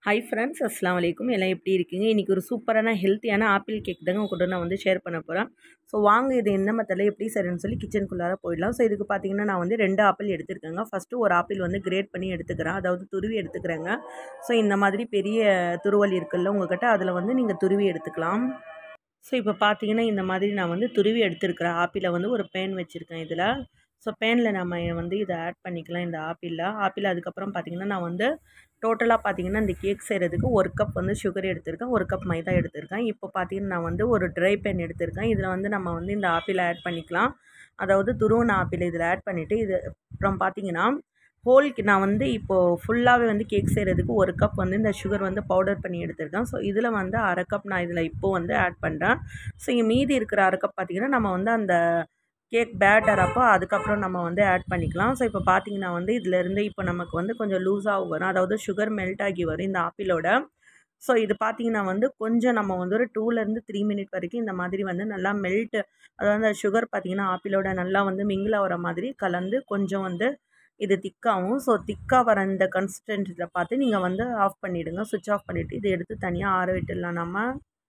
hi friends அஸ்லாம் வலைக்கும் எல்லாம் எப்படி இருக்கீங்க இன்றைக்கி ஒரு சூப்பரான ஹெல்த்தியான ஆப்பிள் கேக் தாங்க உங்க கூட நான் வந்து ஷேர் பண்ண போகிறேன் ஸோ வாங்க இது என்ன மெத்தடில் எப்படி சரின்னு சொல்லி கிச்சனுக்குள்ளார போயிடலாம் ஸோ இதுக்கு பார்த்தீங்கன்னா நான் வந்து ரெண்டு ஆப்பிள் எடுத்துருக்கேங்க ஃபஸ்ட்டு ஒரு ஆப்பிள் வந்து கிரேட் பண்ணி எடுத்துக்கிறேன் அதாவது துருவி எடுத்துக்கிறேங்க ஸோ இந்த மாதிரி பெரிய துருவல் இருக்குல்ல உங்கள்கிட்ட அதில் வந்து நீங்கள் துருவி எடுத்துக்கலாம் ஸோ இப்போ பார்த்தீங்கன்னா இந்த மாதிரி நான் வந்து துருவி எடுத்துருக்கிறேன் ஆப்பிளை வந்து ஒரு பேன் வச்சுருக்கேன் இதில் ஸோ பேனில் நம்ம வந்து இதை ஆட் பண்ணிக்கலாம் இந்த ஆப்பிளில் ஆப்பிள் அதுக்கப்புறம் பார்த்திங்கன்னா நான் வந்து டோட்டலாக பார்த்திங்கன்னா இந்த கேக் செய்கிறதுக்கு ஒரு கப் வந்து சுகர் எடுத்திருக்கேன் ஒரு கப் மைதா எடுத்திருக்கேன் இப்போ பார்த்திங்கன்னா நான் வந்து ஒரு ட்ரை பேன் எடுத்திருக்கேன் இதில் வந்து நம்ம வந்து இந்த ஆப்பிளை ஆட் பண்ணிக்கலாம் அதாவது துருவன ஆப்பிள் இதில் ஆட் பண்ணிவிட்டு இது அப்புறம் பார்த்திங்கன்னா ஹோல்க்கு நான் வந்து இப்போது ஃபுல்லாகவே வந்து கேக் செய்கிறதுக்கு ஒரு கப் வந்து இந்த சுகர் வந்து பவுடர் பண்ணி எடுத்திருக்கேன் ஸோ இதில் வந்து அரை கப் நான் இதில் இப்போது வந்து ஆட் பண்ணுறேன் ஸோ இங்கே மீதி இருக்கிற அரை கப் பார்த்திங்கன்னா நம்ம வந்து அந்த கேக் பேட்டர் அப்போ அதுக்கப்புறம் நம்ம வந்து ஆட் பண்ணிக்கலாம் ஸோ இப்போ பார்த்தீங்கன்னா வந்து இதிலேருந்து இப்போ நமக்கு வந்து கொஞ்சம் லூஸாக வரும் அதாவது சுகர் மெல்ட் ஆகி வரும் இந்த ஆப்பிளோட ஸோ இது பார்த்திங்கன்னா வந்து கொஞ்சம் நம்ம வந்து ஒரு டூலேருந்து த்ரீ மினிட் வரைக்கும் இந்த மாதிரி வந்து நல்லா மெல்ட் அதாவது அந்த சுகர் பார்த்திங்கன்னா ஆப்பிளோட நல்லா வந்து மிங்கில் ஆகிற மாதிரி கலந்து கொஞ்சம் வந்து இது திக்காகும் ஸோ திக்காக வர இந்த கன்சிஸ்டன்சியில் பார்த்து நீங்கள் வந்து ஆஃப் பண்ணிவிடுங்க சுவிட்ச் ஆஃப் பண்ணிவிட்டு இதை எடுத்து தனியாக ஆற விட்டுடலாம் நம்ம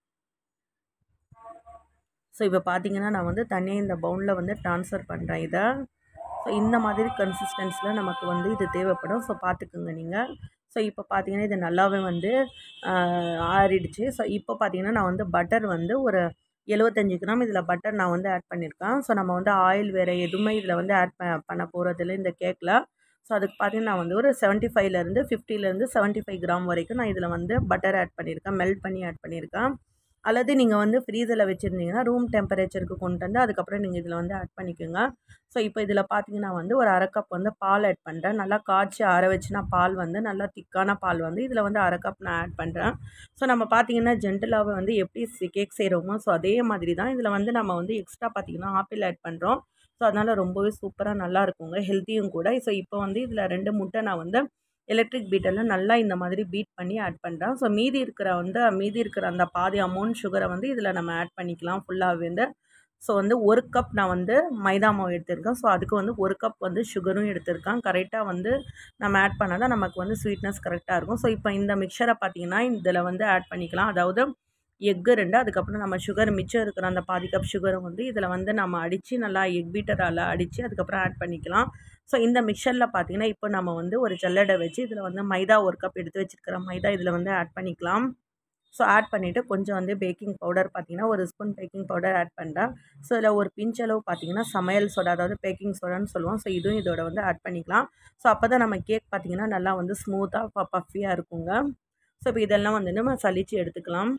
ஸோ இப்போ பார்த்தீங்கன்னா நான் வந்து தனியாக இந்த பவுலில் வந்து ட்ரான்ஸ்ஃபர் பண்ணுறேன் இதை ஸோ இந்த மாதிரி கன்சிஸ்டன்ஸில் நமக்கு வந்து இது தேவைப்படும் ஸோ பார்த்துக்குங்க நீங்கள் ஸோ இப்போ பார்த்தீங்கன்னா இது நல்லாவே வந்து ஆறிடுச்சு ஸோ இப்போ பார்த்தீங்கன்னா நான் வந்து பட்டர் வந்து ஒரு எழுபத்தஞ்சி கிராம் இதில் பட்டர் நான் வந்து ஆட் பண்ணியிருக்கேன் ஸோ நம்ம வந்து ஆயில் வேறு எதுவுமே இதில் வந்து ஆட் ப பண்ண போகிறதில்ல இந்த கேக்கில் ஸோ அதுக்கு பார்த்தீங்கன்னா நான் வந்து ஒரு செவன்ட்டி ஃபைவ்லேருந்து ஃபிஃப்டிலேருந்து செவன்ட்டி ஃபைவ் கிராம் வரைக்கும் நான் இதில் வந்து பட்டர் ஆட் பண்ணியிருக்கேன் மெல்ட் பண்ணி ஆட் பண்ணியிருக்கேன் அல்லது நீங்கள் வந்து ஃப்ரீசரில் வச்சுருந்தீங்கன்னா ரூம் டெம்பரேச்சருக்கு கொண்டு வந்து அதுக்கப்புறம் நீங்கள் இதில் வந்து ஆட் பண்ணிக்கோங்க ஸோ இப்போ இதில் பார்த்தீங்கன்னா வந்து ஒரு அரை கப் வந்து பால் ஆட் பண்ணுறேன் நல்லா காய்ச்சி அரை வச்சுனா பால் வந்து நல்லா திக்கான பால் வந்து இதில் வந்து அரை கப் நான் ஆட் பண்ணுறேன் ஸோ நம்ம பார்த்தீங்கன்னா ஜென்டலாகவே வந்து எப்படி கேக் செய்கிறோமோ ஸோ அதே மாதிரி தான் இதில் வந்து நம்ம வந்து எக்ஸ்ட்ரா பார்த்திங்கன்னா ஆப்பிள் ஆட் பண்ணுறோம் ஸோ அதனால் ரொம்பவே சூப்பராக நல்லா இருக்குங்க ஹெல்த்தியும் கூட ஸோ இப்போ வந்து இதில் ரெண்டு முட்டை நான் வந்து எலக்ட்ரிக் பீட்டரில் நல்லா இந்த மாதிரி பீட் பண்ணி ஆட் பண்ணுறேன் ஸோ மீதி இருக்கிற வந்து மீதி இருக்கிற அந்த பாதி அமௌண்ட் சுகரை வந்து இதில் நம்ம ஆட் பண்ணிக்கலாம் ஃபுல்லாகவே வந்து ஸோ வந்து ஒரு கப் நான் வந்து மைதா மாவு எடுத்திருக்கேன் ஸோ அதுக்கு வந்து ஒரு கப் வந்து சுகரும் எடுத்திருக்கேன் கரெக்டாக வந்து நம்ம ஆட் பண்ணால் தான் நமக்கு வந்து ஸ்வீட்னஸ் கரெக்டாக இருக்கும் ஸோ இப்போ இந்த மிக்சரை பார்த்திங்கன்னா இதில் வந்து ஆட் பண்ணிக்கலாம் அதாவது எக்கு ரெண்டு அதுக்கப்புறம் நம்ம சுகர் மிச்சம் இருக்கிற அந்த பாதி கப் சுகரை வந்து இதில் வந்து நம்ம அடித்து நல்லா எக் பீட்டரால் அடித்து அதுக்கப்புறம் ஆட் பண்ணிக்கலாம் ஸோ இந்த மிக்சரில் பார்த்திங்கன்னா இப்போ நம்ம வந்து ஒரு ஜல்லடை வச்சு இதில் வந்து மைதா ஒரு கப் எடுத்து வச்சுருக்கிற மைதா இதில் வந்து ஆட் பண்ணிக்கலாம் ஸோ ஆட் பண்ணிவிட்டு கொஞ்சம் வந்து பேக்கிங் பவுடர் பார்த்திங்கன்னா ஒரு ஸ்பூன் பேக்கிங் பவுடர் ஆட் பண்ணுறேன் ஸோ இதில் ஒரு பிஞ்ச் அளவு பார்த்திங்கன்னா சமையல் சோடா அதாவது பேக்கிங் சோடான்னு சொல்லுவோம் ஸோ இதுவும் இதோட வந்து ஆட் பண்ணிக்கலாம் ஸோ அப்போ தான் நம்ம கேக் பார்த்திங்கன்னா நல்லா வந்து ஸ்மூத்தாக பஃபியாக இருக்குங்க ஸோ இப்போ இதெல்லாம் வந்து நம்ம சளிச்சு எடுத்துக்கலாம்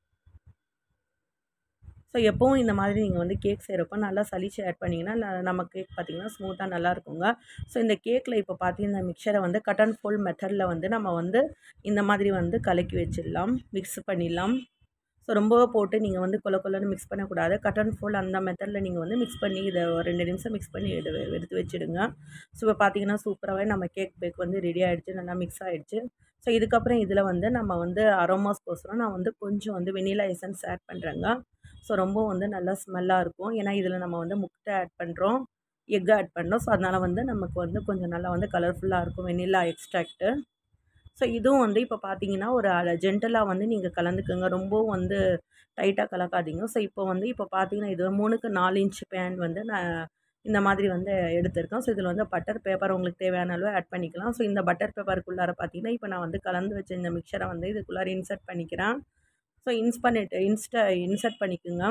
ஸோ எப்போவும் இந்த மாதிரி நீங்கள் வந்து கேக் செய்கிறப்போ நல்லா சளிச்சு ஆட் பண்ணிங்கன்னா நம்ம கேக் பார்த்திங்கன்னா ஸ்மூத்தாக நல்லா இருக்குங்க ஸோ இந்த கேக்கில் இப்போ பார்த்தீங்கன்னா இந்த மிக்சரை வந்து கட் அண்ட் ஃபோல் மெத்தடில் வந்து நம்ம வந்து இந்த மாதிரி வந்து கலக்கி வச்சிடலாம் மிக்ஸ் பண்ணிடலாம் ஸோ ரொம்பவே போட்டு நீங்கள் வந்து கொல கொலன்னு மிக்ஸ் பண்ணக்கூடாது கட் அண்ட் ஃபோல் அந்த மெத்தடில் நீங்கள் வந்து மிக்ஸ் பண்ணி இதை ஒரு ரெண்டு நிமிஷம் மிக்ஸ் பண்ணி எடு எடுத்து வச்சுடுங்க ஸோ இப்போ பார்த்தீங்கன்னா சூப்பராகவே நம்ம கேக் பேக் வந்து ரெடி ஆகிடுச்சு நல்லா மிக்ஸ் ஆகிடுச்சு ஸோ இதுக்கப்புறம் இதில் வந்து நம்ம வந்து அரோமாஸ்கோசரம் நான் வந்து கொஞ்சம் வந்து வெனிலா எசன்ஸ் ஆட் பண்ணுறேங்க ஸோ ரொம்ப வந்து நல்லா ஸ்மெல்லாக இருக்கும் ஏன்னா இதில் நம்ம வந்து முட்டை ஆட் பண்ணுறோம் எக் ஆட் பண்ணுறோம் ஸோ அதனால் வந்து நமக்கு வந்து கொஞ்சம் நல்லா வந்து கலர்ஃபுல்லாக இருக்கும் வெனிலா எக்ஸ்ட்ராக்ட்டு ஸோ இதுவும் வந்து இப்போ பார்த்தீங்கன்னா ஒரு ஜென்டலாக வந்து நீங்கள் கலந்துக்குங்க ரொம்பவும் வந்து டைட்டாக கலக்காதீங்க ஸோ இப்போ வந்து இப்போ பார்த்தீங்கன்னா இது மூணுக்கு நாலு இன்ச் பேன் வந்து நான் இந்த மாதிரி வந்து எடுத்திருக்கேன் ஸோ இதில் வந்து பட்டர் பேப்பர் உங்களுக்கு தேவையான அளவு ஆட் பண்ணிக்கலாம் ஸோ இந்த பட்டர் பேப்பருக்குள்ளார பார்த்தீங்கன்னா இப்போ நான் வந்து கலந்து வச்ச இந்த மிக்சரை வந்து இதுக்குள்ளார இன்சர்ட் பண்ணிக்கிறேன் ஸோ இன்ஸ் பண்ணிட்டு இன்ஸ்ட இன்சர்ட் பண்ணிக்கோங்க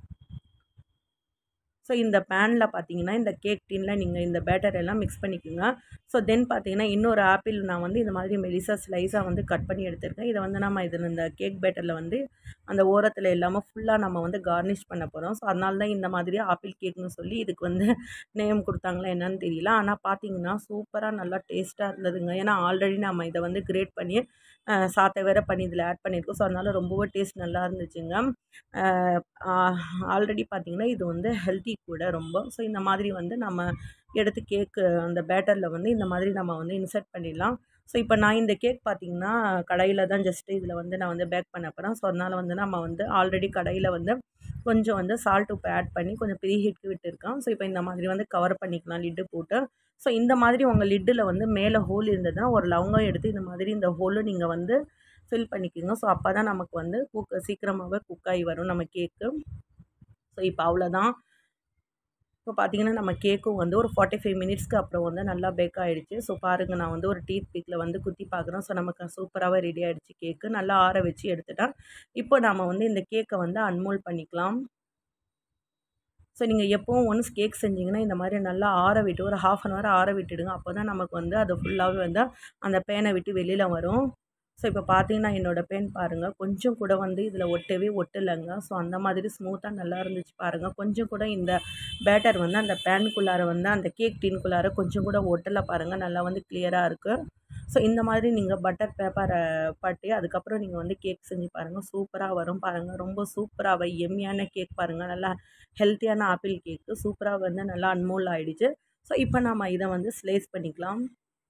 ஸோ இந்த பேனில் பார்த்தீங்கன்னா இந்த கேக் டீனில் நீங்கள் இந்த பேட்டர் எல்லாம் மிக்ஸ் பண்ணிக்கோங்க ஸோ தென் பார்த்தீங்கன்னா இன்னொரு ஆப்பிள் நான் வந்து இந்த மாதிரி மெலிசா ஸ்லைஸாக வந்து கட் பண்ணி எடுத்திருக்கேன் இதை வந்து நம்ம இதில் இந்த கேக் பேட்டரில் வந்து அந்த ஓரத்தில் இல்லாமல் ஃபுல்லாக நம்ம வந்து கார்னிஷ் பண்ண போகிறோம் ஸோ அதனால தான் இந்த மாதிரி ஆப்பிள் கேக்னு சொல்லி இதுக்கு வந்து நேம் கொடுத்தாங்களா என்னன்னு தெரியல ஆனால் பார்த்தீங்கன்னா சூப்பராக நல்லா டேஸ்ட்டாக இருந்ததுங்க ஏன்னா ஆல்ரெடி நம்ம இதை வந்து கிரேட் பண்ணி சாத்தை வேறு பண்ணி இதில் ஆட் பண்ணியிருக்கோம் ஸோ அதனால் ரொம்பவே டேஸ்ட் நல்லா இருந்துச்சுங்க ஆல்ரெடி பார்த்திங்கன்னா இது வந்து ஹெல்த்தி கூட ரொம்ப ஸோ இந்த மாதிரி வந்து நம்ம எடுத்து கேக்கு அந்த பேட்டரில் வந்து இந்த மாதிரி நம்ம வந்து இன்சர்ட் பண்ணிடலாம் ஸோ இப்போ நான் இந்த கேக் பார்த்திங்கன்னா கடையில் தான் ஜஸ்ட்டு இதில் வந்து நான் வந்து பேக் பண்ண போகிறேன் ஸோ அதனால் வந்து நம்ம வந்து ஆல்ரெடி கடையில் வந்து கொஞ்சம் வந்து சால்ட் உப்பு ஆட் பண்ணி கொஞ்சம் ப்ரீ ஹீட்க்கு விட்டுருக்கேன் ஸோ இப்போ இந்த மாதிரி வந்து கவர் பண்ணிக்கலாம் லிட்டு போட்டு ஸோ இந்த மாதிரி உங்கள் லிட்டில் வந்து மேலே ஹோல் இருந்ததுன்னா ஒரு லவங்கம் எடுத்து இந்த மாதிரி இந்த ஹோலும் நீங்கள் வந்து ஃபில் பண்ணிக்கோங்க ஸோ அப்போ தான் நமக்கு வந்து குக் சீக்கிரமாகவே குக் ஆகி வரும் நம்ம கேக்கு ஸோ இப்போ அவ்வளோதான் இப்போ பார்த்தீங்கன்னா நம்ம கேக்கும் வந்து ஒரு ஃபார்ட்டி ஃபைவ் மினிட்ஸ்க்கு அப்புறம் வந்து நல்லா பேக் ஆகிடுச்சு ஸோ பாருங்கள் நான் வந்து ஒரு டீத் பிக்கில் வந்து குத்தி பார்க்குறேன் ஸோ நமக்கு சூப்பராகவே ரெடி ஆகிடுச்சு கேக்கு நல்லா ஆற வச்சு எடுத்துட்டேன் இப்போ நம்ம வந்து இந்த கேக்கை வந்து அன்மோல் பண்ணிக்கலாம் ஸோ நீங்கள் எப்போவும் ஒன்ஸ் கேக் செஞ்சிங்கன்னா இந்த மாதிரி நல்லா ஆற விட்டு ஒரு ஹாஃப் அன் ஹவர் ஆற விட்டுடுங்க அப்போ தான் நமக்கு வந்து அது ஃபுல்லாகவே வந்து அந்த பேனை விட்டு வெளியில் வரும் ஸோ இப்போ பார்த்தீங்கன்னா என்னோடய பேன் பாருங்கள் கொஞ்சம் கூட வந்து இதில் ஒட்டவே ஒட்டலைங்க ஸோ அந்த மாதிரி ஸ்மூத்தாக நல்லா இருந்துச்சு பாருங்கள் கொஞ்சம் கூட இந்த பேட்டர் வந்து அந்த பேனுக்குள்ளார வந்து அந்த கேக் டீனுக்குள்ளார கொஞ்சம் கூட ஒட்டலை பாருங்கள் நல்லா வந்து கிளியராக இருக்குது ஸோ இந்த மாதிரி நீங்கள் பட்டர் பேப்பரை பட்டி அதுக்கப்புறம் நீங்கள் வந்து கேக் செஞ்சு பாருங்கள் சூப்பராக வரும் பாருங்கள் ரொம்ப சூப்பராக எம்மியான கேக் பாருங்கள் நல்லா ஹெல்த்தியான ஆப்பிள் கேக்கு சூப்பராக வந்து நல்லா அன்மோல் ஆகிடுச்சு ஸோ இப்போ நம்ம இதை வந்து ஸ்லைஸ் பண்ணிக்கலாம்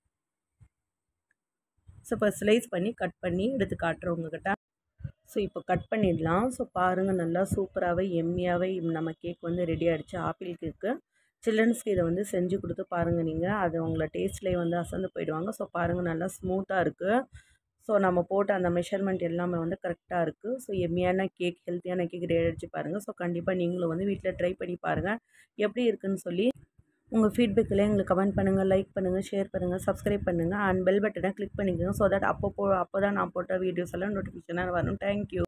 ஸோ இப்போ ஸ்லைஸ் பண்ணி கட் பண்ணி எடுத்து காட்டுறோம் உங்ககிட்ட ஸோ இப்போ கட் பண்ணிடலாம் ஸோ பாருங்கள் நல்லா சூப்பராகவே எம்மியாகவே நம்ம கேக் வந்து ரெடி ஆகிடுச்சு ஆப்பிள் கேக்கு சில்ட்ரன்ஸ்க்கு இதை வந்து செஞ்சு கொடுத்து பாருங்கள் நீங்கள் அது உங்களை டேஸ்ட்லேயே வந்து அசந்து போயிடுவாங்க ஸோ பாருங்கள் நல்லா ஸ்மூத்தாக இருக்குது ஸோ நம்ம போட்ட அந்த மெஷர்மெண்ட் எல்லாமே வந்து கரெக்டாக இருக்குது ஸோ எம்மியான கேக் ஹெல்த்தியான கேக் ரெடி அடிச்சு பாருங்கள் ஸோ கண்டிப்பாக நீங்களும் வந்து வீட்டில் ட்ரை பண்ணி பாருங்கள் எப்படி இருக்குன்னு சொல்லி உங்கள் ஃபீட்பேக்கில் எங்களுக்கு கமெண்ட் பண்ணுங்கள் லைக் பண்ணுங்கள் ஷேர் பண்ணுங்கள் சப்ஸ்கிரைப் பண்ணுங்கள் அண்ட் பெல் பட்டனை கிளிக் பண்ணிக்கோங்க ஸோ தட் அப்போ போ அப்போ தான் நான் போட்ட வீடியோஸ் எல்லாம் நோட்டிஃபிகேஷனாக வரும் தேங்க்யூ